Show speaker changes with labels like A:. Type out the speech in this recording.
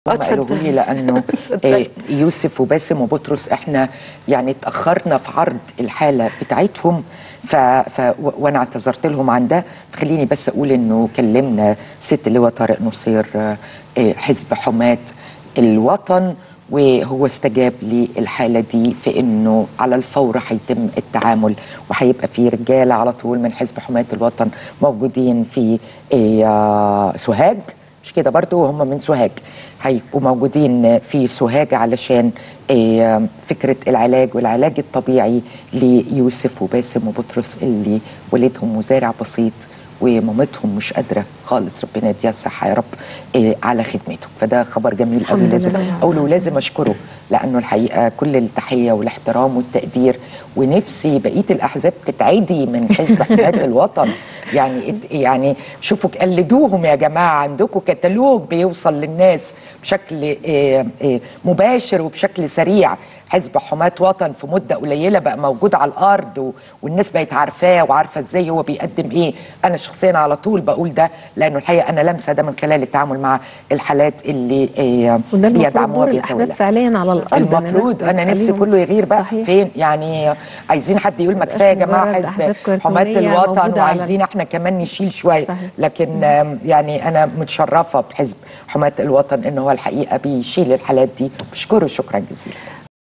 A: هم
B: اتفضل.
A: قالوا لي لانه آه، يوسف وباسم وبطرس احنا يعني اتاخرنا في عرض الحاله بتاعتهم ف... ف... و- وانا اعتذرت لهم عن ده فخليني بس اقول انه كلمنا ست اللواء طارق نصير آه، آه، حزب حماه الوطن وهو استجاب للحاله دي في انه على الفور هيتم التعامل وهيبقى في رجاله على طول من حزب حماه الوطن موجودين في آه، سوهاج مش كده برضو هم من سوهاج هيبقوا موجودين في سوهاج علشان آه، فكرة العلاج والعلاج الطبيعي ليوسف وباسم وبطرس اللي والدهم مزارع بسيط ومامتهم مش قادرة خالص ربنا يديها الصحة يا رب آه، على خدمته فده خبر جميل قوي
B: الحمد
A: لازم
B: لله.
A: أقوله ولازم أشكره لأنه الحقيقة كل التحية والاحترام والتقدير ونفسي بقية الأحزاب تتعدي من حزب حماية الوطن يعني يعني شوفوا قلدوهم يا جماعة عندكم كتالوج بيوصل للناس بشكل آه، آه، مباشر وبشكل سريع حزب حماة وطن في مدة قليلة بقى موجود على الأرض و- والناس بقت عارفاه وعارفة ازاي هو بيقدم ايه أنا شخصيا على طول بقول ده لأنه الحقيقة أنا لامسة ده من خلال التعامل مع الحالات اللي آه،
B: وده المفروض
A: بيدعموها
B: دور الاحزاب
A: بيتولى
B: فعليا على الارض إن
A: المفروض
B: الناس
A: انا نفسي
B: خليهم-
A: كله يغير بقى
B: صحيح.
A: فين يعني عايزين حد يقول ما كفايه يا
B: مبقاش
A: جماعه
B: مجرد
A: حزب
B: أحزاب
A: حماة
B: كرتونية
A: الوطن
B: موجودة على-
A: وعايزين احنا كمان نشيل شويه
B: صحيح.
A: لكن آم، يعني انا متشرفه بحزب حماة الوطن ان هو الحقيقه بيشيل الحالات دي بشكره شكرا جزيلا